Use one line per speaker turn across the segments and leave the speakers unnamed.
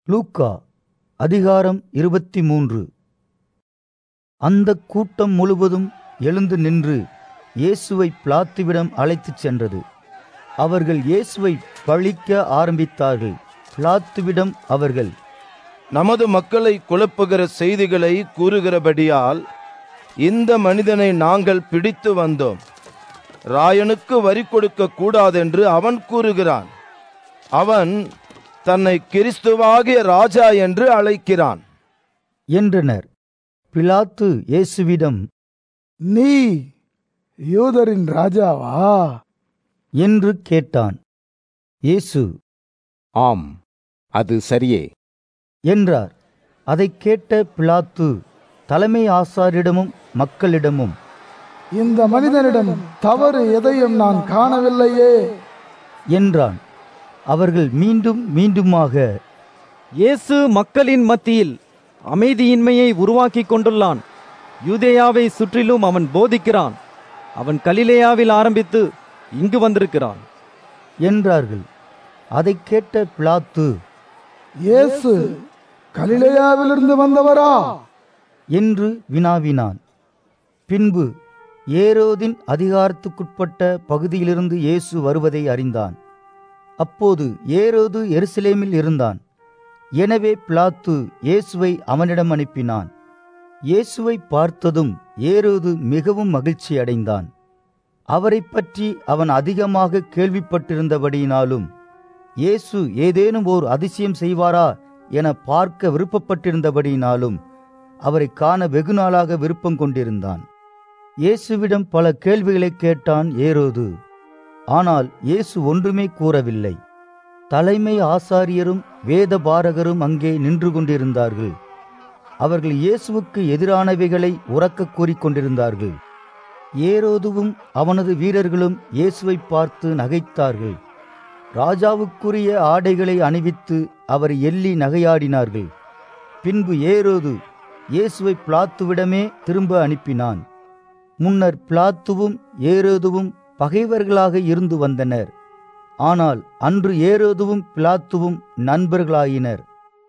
லூக்கா அதிகாரம் இருபத்தி மூன்று அந்த கூட்டம் முழுவதும் எழுந்து நின்று இயேசுவை பிலாத்துவிடம் அழைத்துச் சென்றது அவர்கள் இயேசுவை பழிக்க ஆரம்பித்தார்கள் பிலாத்துவிடம் அவர்கள்
நமது மக்களை குழப்புகிற செய்திகளை கூறுகிறபடியால் இந்த மனிதனை நாங்கள் பிடித்து வந்தோம் ராயனுக்கு வரி கொடுக்க கூடாதென்று அவன் கூறுகிறான் அவன் தன்னை கிறிஸ்துவாகிய ராஜா என்று அழைக்கிறான்
என்றனர் பிலாத்து இயேசுவிடம்
நீ யூதரின் ராஜாவா
என்று கேட்டான் இயேசு
ஆம் அது சரியே
என்றார் அதைக் கேட்ட பிலாத்து தலைமை ஆசாரிடமும் மக்களிடமும்
இந்த மனிதனிடம் தவறு எதையும் நான் காணவில்லையே
என்றான் அவர்கள் மீண்டும் மீண்டுமாக
இயேசு மக்களின் மத்தியில் அமைதியின்மையை உருவாக்கிக் கொண்டுள்ளான் யூதேயாவை சுற்றிலும் அவன் போதிக்கிறான் அவன் கலிலேயாவில் ஆரம்பித்து இங்கு வந்திருக்கிறான்
என்றார்கள் அதைக் கேட்ட பிலாத்து
இயேசு கலிலேயாவிலிருந்து வந்தவரா
என்று வினாவினான் பின்பு ஏரோதின் அதிகாரத்துக்குட்பட்ட பகுதியிலிருந்து இயேசு வருவதை அறிந்தான் அப்போது ஏரோது எருசலேமில் இருந்தான் எனவே பிலாத்து இயேசுவை அவனிடம் அனுப்பினான் இயேசுவை பார்த்ததும் ஏரோது மிகவும் மகிழ்ச்சி அடைந்தான் அவரைப் பற்றி அவன் அதிகமாக கேள்விப்பட்டிருந்தபடியினாலும் இயேசு ஏதேனும் ஓர் அதிசயம் செய்வாரா என பார்க்க விருப்பப்பட்டிருந்தபடியினாலும் அவரை காண வெகுநாளாக விருப்பம் கொண்டிருந்தான் இயேசுவிடம் பல கேள்விகளை கேட்டான் ஏரோது ஆனால் இயேசு ஒன்றுமே கூறவில்லை தலைமை ஆசாரியரும் வேத பாரகரும் அங்கே நின்று கொண்டிருந்தார்கள் அவர்கள் இயேசுவுக்கு எதிரானவைகளை உறக்கக் கூறிக்கொண்டிருந்தார்கள் ஏரோதுவும் அவனது வீரர்களும் இயேசுவை பார்த்து நகைத்தார்கள் ராஜாவுக்குரிய ஆடைகளை அணிவித்து அவர் எள்ளி நகையாடினார்கள் பின்பு ஏரோது இயேசுவை பிளாத்துவிடமே திரும்ப அனுப்பினான் முன்னர் பிளாத்துவும் ஏரோதுவும் பகைவர்களாக இருந்து வந்தனர் ஆனால் அன்று ஏரோதுவும் பிலாத்துவும் நண்பர்களாயினர்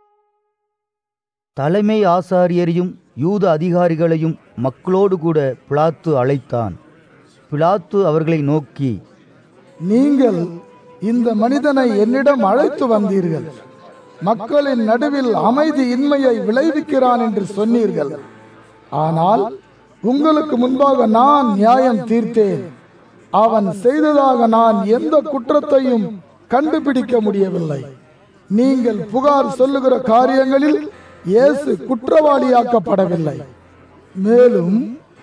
தலைமை ஆசாரியரையும் யூத அதிகாரிகளையும் மக்களோடு கூட பிலாத்து அழைத்தான் பிலாத்து அவர்களை நோக்கி
நீங்கள் இந்த மனிதனை என்னிடம் அழைத்து வந்தீர்கள் மக்களின் நடுவில் அமைதி இன்மையை விளைவிக்கிறான் என்று சொன்னீர்கள் ஆனால் உங்களுக்கு முன்பாக நான் நியாயம் தீர்த்தேன் அவன் செய்ததாக நான் எந்த குற்றத்தையும் கண்டுபிடிக்க முடியவில்லை நீங்கள் புகார் சொல்லுகிற காரியங்களில் இயேசு குற்றவாளியாக்கப்படவில்லை மேலும்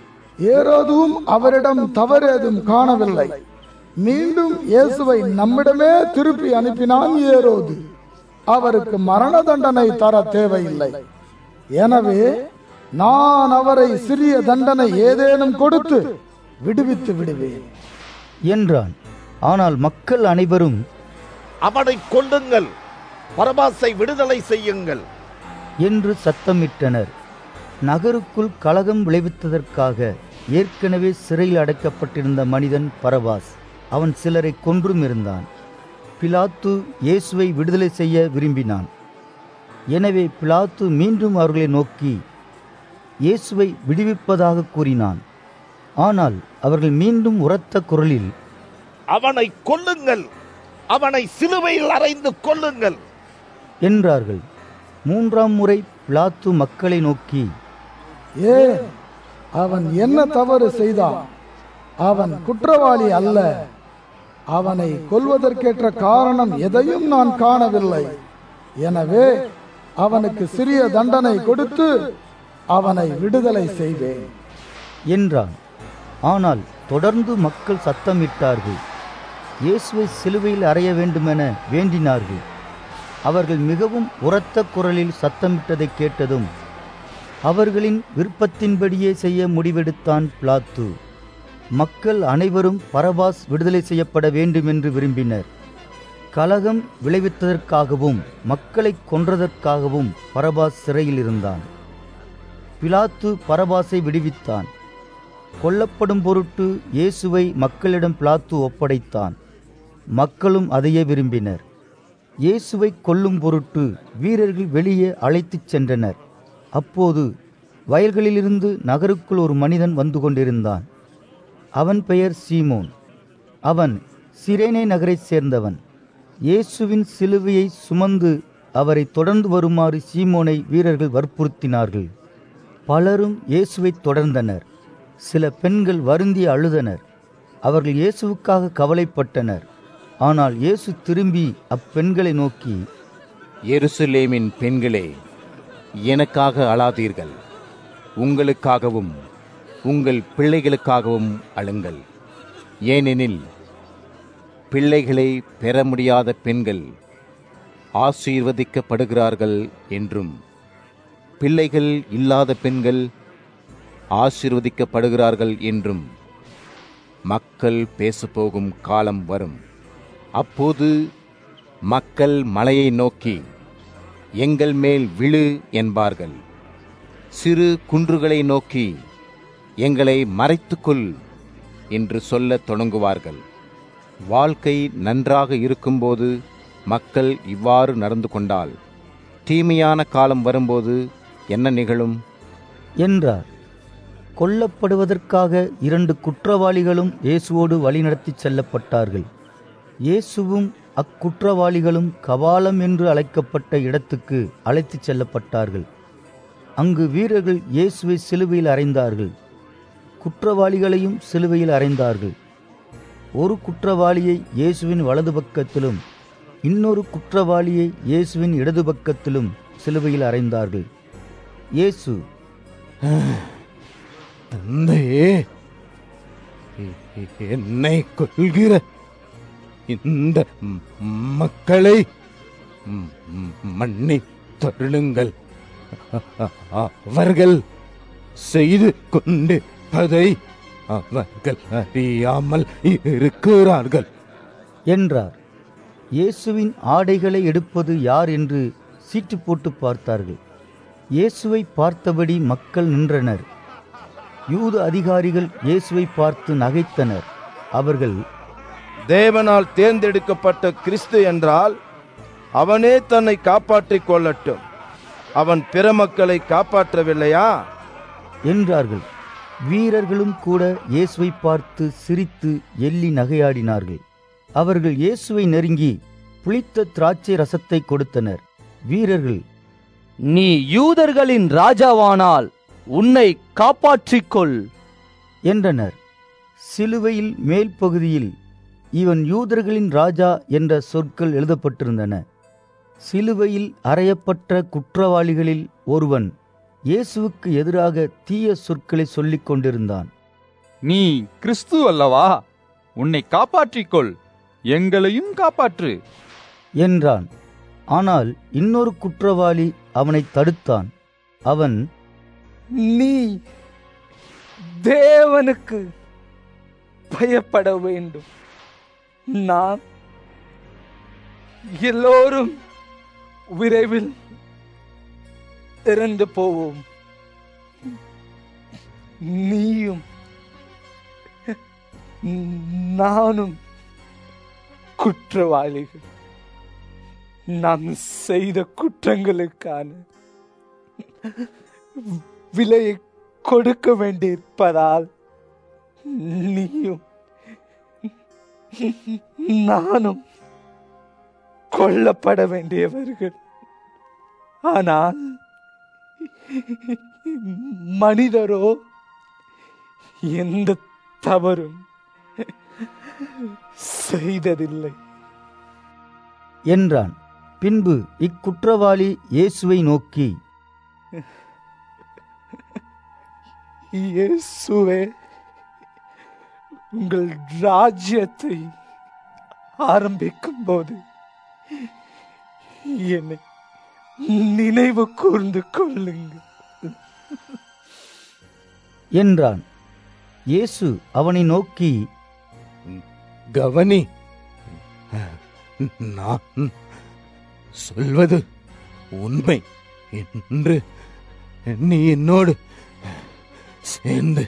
ஏரோதும் அவரிடம் தவறேதும் காணவில்லை மீண்டும் இயேசுவை நம்மிடமே திருப்பி அனுப்பினான் ஏரோது அவருக்கு மரண தண்டனை தர தேவையில்லை எனவே நான் அவரை சிறிய தண்டனை ஏதேனும் கொடுத்து விடுவித்து விடுவேன்
என்றான் ஆனால் மக்கள் அனைவரும்
அவனை கொல்லுங்கள் பரபாசை விடுதலை செய்யுங்கள்
என்று சத்தமிட்டனர் நகருக்குள் கலகம் விளைவித்ததற்காக ஏற்கனவே சிறையில் அடைக்கப்பட்டிருந்த மனிதன் பரபாஸ் அவன் சிலரை கொன்றும் இருந்தான் பிலாத்து இயேசுவை விடுதலை செய்ய விரும்பினான் எனவே பிலாத்து மீண்டும் அவர்களை நோக்கி இயேசுவை விடுவிப்பதாக கூறினான் ஆனால் அவர்கள் மீண்டும் உரத்த குரலில்
அவனை கொல்லுங்கள் அவனை சிலுவையில் அறைந்து கொல்லுங்கள்
என்றார்கள் மூன்றாம் முறை பிலாத்து மக்களை நோக்கி
ஏன் அவன் என்ன தவறு செய்தான் அவன் குற்றவாளி அல்ல அவனை கொல்வதற்கேற்ற காரணம் எதையும் நான் காணவில்லை எனவே அவனுக்கு சிறிய தண்டனை கொடுத்து அவனை விடுதலை செய்வேன்
என்றான் ஆனால் தொடர்ந்து மக்கள் சத்தமிட்டார்கள் இயேசுவை சிலுவையில் அறைய வேண்டுமென வேண்டினார்கள் அவர்கள் மிகவும் உரத்த குரலில் சத்தமிட்டதை கேட்டதும் அவர்களின் விருப்பத்தின்படியே செய்ய முடிவெடுத்தான் பிலாத்து மக்கள் அனைவரும் பரபாஸ் விடுதலை செய்யப்பட வேண்டுமென்று விரும்பினர் கலகம் விளைவித்ததற்காகவும் மக்களை கொன்றதற்காகவும் பரபாஸ் சிறையில் இருந்தான் பிலாத்து பரபாசை விடுவித்தான் கொல்லப்படும் பொருட்டு இயேசுவை மக்களிடம் பிலாத்து ஒப்படைத்தான் மக்களும் அதையே விரும்பினர் இயேசுவை கொல்லும் பொருட்டு வீரர்கள் வெளியே அழைத்துச் சென்றனர் அப்போது வயல்களிலிருந்து நகருக்குள் ஒரு மனிதன் வந்து கொண்டிருந்தான் அவன் பெயர் சீமோன் அவன் சிரேனே நகரைச் சேர்ந்தவன் இயேசுவின் சிலுவையை சுமந்து அவரை தொடர்ந்து வருமாறு சீமோனை வீரர்கள் வற்புறுத்தினார்கள் பலரும் இயேசுவை தொடர்ந்தனர் சில பெண்கள் வருந்தி அழுதனர் அவர்கள் இயேசுவுக்காக கவலைப்பட்டனர் ஆனால் இயேசு திரும்பி அப்பெண்களை நோக்கி
எருசலேமின் பெண்களே எனக்காக அழாதீர்கள் உங்களுக்காகவும் உங்கள் பிள்ளைகளுக்காகவும் அழுங்கள் ஏனெனில் பிள்ளைகளை பெற முடியாத பெண்கள் ஆசீர்வதிக்கப்படுகிறார்கள் என்றும் பிள்ளைகள் இல்லாத பெண்கள் ஆசீர்வதிக்கப்படுகிறார்கள் என்றும் மக்கள் பேசப்போகும் காலம் வரும் அப்போது மக்கள் மலையை நோக்கி எங்கள் மேல் விழு என்பார்கள் சிறு குன்றுகளை நோக்கி எங்களை மறைத்துக்கொள் என்று சொல்லத் தொடங்குவார்கள் வாழ்க்கை நன்றாக இருக்கும்போது மக்கள் இவ்வாறு நடந்து கொண்டால் தீமையான காலம் வரும்போது என்ன நிகழும்
என்றார் கொல்லப்படுவதற்காக இரண்டு குற்றவாளிகளும் இயேசுவோடு வழிநடத்திச் செல்லப்பட்டார்கள் இயேசுவும் அக்குற்றவாளிகளும் கபாலம் என்று அழைக்கப்பட்ட இடத்துக்கு அழைத்துச் செல்லப்பட்டார்கள் அங்கு வீரர்கள் இயேசுவை சிலுவையில் அறைந்தார்கள் குற்றவாளிகளையும் சிலுவையில் அறைந்தார்கள் ஒரு குற்றவாளியை இயேசுவின் வலது பக்கத்திலும் இன்னொரு குற்றவாளியை இயேசுவின் இடது பக்கத்திலும் சிலுவையில் அறைந்தார்கள் இயேசு
தந்தையே என்னை கொள்கிற இந்த மக்களை மண்ணி தருளுங்கள் அவர்கள் செய்து கொண்டிருப்பதை அவர்கள் அறியாமல் இருக்கிறார்கள்
என்றார் இயேசுவின் ஆடைகளை எடுப்பது யார் என்று சீட்டு போட்டு பார்த்தார்கள் இயேசுவை பார்த்தபடி மக்கள் நின்றனர் யூத அதிகாரிகள் இயேசுவை பார்த்து நகைத்தனர் அவர்கள்
தேவனால் தேர்ந்தெடுக்கப்பட்ட கிறிஸ்து என்றால் அவனே தன்னை காப்பாற்றிக் கொள்ளட்டும் அவன் பிற மக்களை காப்பாற்றவில்லையா
என்றார்கள் வீரர்களும் கூட இயேசுவை பார்த்து சிரித்து எள்ளி நகையாடினார்கள் அவர்கள் இயேசுவை நெருங்கி புளித்த திராட்சை ரசத்தை கொடுத்தனர் வீரர்கள்
நீ யூதர்களின் ராஜாவானால் உன்னை காப்பாற்றிக் கொள்
என்றனர் சிலுவையில் மேல் பகுதியில் இவன் யூதர்களின் ராஜா என்ற சொற்கள் எழுதப்பட்டிருந்தன சிலுவையில் அறையப்பட்ட குற்றவாளிகளில் ஒருவன் இயேசுவுக்கு எதிராக தீய சொற்களை சொல்லிக் கொண்டிருந்தான்
நீ கிறிஸ்து அல்லவா உன்னை காப்பாற்றிக்கொள் எங்களையும் காப்பாற்று
என்றான் ஆனால் இன்னொரு குற்றவாளி அவனை தடுத்தான் அவன்
நீ தேவனுக்கு பயப்பட வேண்டும் நாம் எல்லோரும் விரைவில் இறந்து போவோம் நீயும் நானும் குற்றவாளிகள் நாம் செய்த குற்றங்களுக்கான விலையை கொடுக்க வேண்டியிருப்பதால் நீயும் நானும் கொல்லப்பட வேண்டியவர்கள் ஆனால் மனிதரோ எந்த தவறும் செய்ததில்லை
என்றான் பின்பு இக்குற்றவாளி இயேசுவை நோக்கி
இயேசுவே உங்கள் ராஜ்யத்தை ஆரம்பிக்கும் போது என்னை நினைவு கூர்ந்து கொள்ளுங்கள்
என்றான் இயேசு அவனை நோக்கி
கவனி நான் சொல்வது உண்மை என்று நீ என்னோடு சேர்ந்து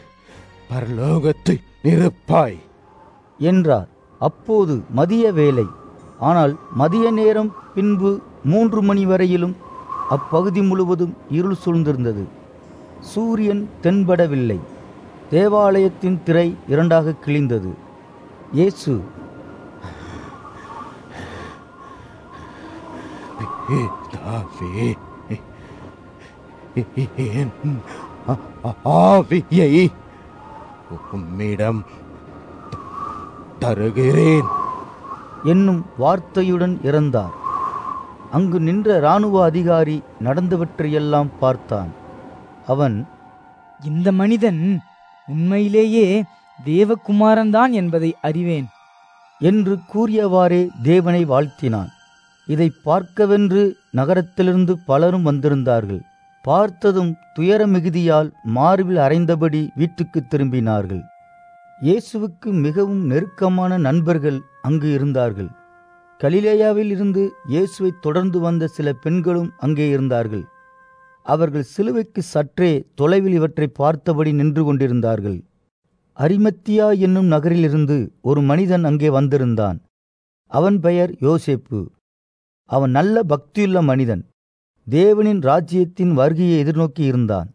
பரலோகத்தை நிரப்பாய்
என்றார் அப்போது மதிய வேளை ஆனால் மதிய நேரம் பின்பு மூன்று மணி வரையிலும் அப்பகுதி முழுவதும் இருள் சூழ்ந்திருந்தது சூரியன் தென்படவில்லை தேவாலயத்தின் திரை இரண்டாக கிழிந்தது இயேசு
பிதாவே என் ஆவியை உம்மிடம் தருகிறேன்
என்னும் வார்த்தையுடன் இறந்தார் அங்கு நின்ற இராணுவ அதிகாரி நடந்தவற்றையெல்லாம் பார்த்தான் அவன்
இந்த மனிதன் உண்மையிலேயே தேவகுமாரன்தான் என்பதை அறிவேன்
என்று கூறியவாறே தேவனை வாழ்த்தினான் இதை பார்க்கவென்று நகரத்திலிருந்து பலரும் வந்திருந்தார்கள் பார்த்ததும் துயர மிகுதியால் மார்பில் அறைந்தபடி வீட்டுக்கு திரும்பினார்கள் இயேசுவுக்கு மிகவும் நெருக்கமான நண்பர்கள் அங்கு இருந்தார்கள் கலிலேயாவில் இருந்து இயேசுவை தொடர்ந்து வந்த சில பெண்களும் அங்கே இருந்தார்கள் அவர்கள் சிலுவைக்கு சற்றே தொலைவில் இவற்றை பார்த்தபடி நின்று கொண்டிருந்தார்கள் அரிமத்தியா என்னும் நகரிலிருந்து ஒரு மனிதன் அங்கே வந்திருந்தான் அவன் பெயர் யோசேப்பு அவன் நல்ல பக்தியுள்ள மனிதன் தேவனின் ராஜ்யத்தின் வருகையை எதிர்நோக்கி இருந்தான்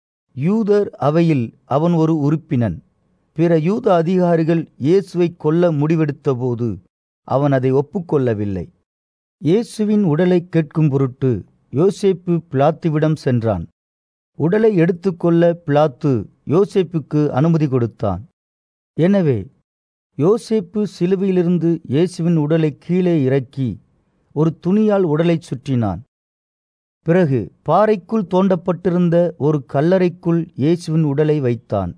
யூதர் அவையில் அவன் ஒரு உறுப்பினன் பிற யூத அதிகாரிகள் இயேசுவை கொல்ல முடிவெடுத்தபோது அவன் அதை ஒப்புக்கொள்ளவில்லை இயேசுவின் உடலை கேட்கும் பொருட்டு யோசேப்பு பிளாத்துவிடம் சென்றான் உடலை எடுத்துக்கொள்ள பிளாத்து யோசேப்புக்கு அனுமதி கொடுத்தான் எனவே யோசேப்பு சிலுவையிலிருந்து இயேசுவின் உடலை கீழே இறக்கி ஒரு துணியால் உடலைச் சுற்றினான் பிறகு பாறைக்குள் தோண்டப்பட்டிருந்த ஒரு கல்லறைக்குள் இயேசுவின் உடலை வைத்தான்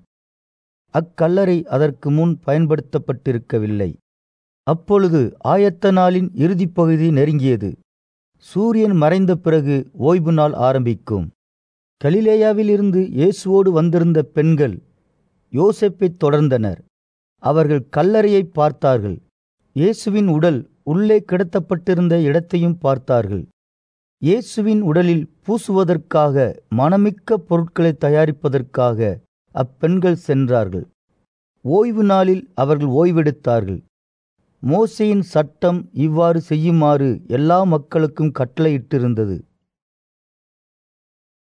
அக்கல்லறை அதற்கு முன் பயன்படுத்தப்பட்டிருக்கவில்லை அப்பொழுது ஆயத்த நாளின் இறுதிப் பகுதி நெருங்கியது சூரியன் மறைந்த பிறகு ஓய்வு நாள் ஆரம்பிக்கும் கலிலேயாவிலிருந்து இயேசுவோடு வந்திருந்த பெண்கள் யோசேப்பைத் தொடர்ந்தனர் அவர்கள் கல்லறையை பார்த்தார்கள் இயேசுவின் உடல் உள்ளே கிடத்தப்பட்டிருந்த இடத்தையும் பார்த்தார்கள் இயேசுவின் உடலில் பூசுவதற்காக மணமிக்க பொருட்களை தயாரிப்பதற்காக அப்பெண்கள் சென்றார்கள் ஓய்வு நாளில் அவர்கள் ஓய்வெடுத்தார்கள் மோசேயின் சட்டம் இவ்வாறு செய்யுமாறு எல்லா மக்களுக்கும் கட்டளையிட்டிருந்தது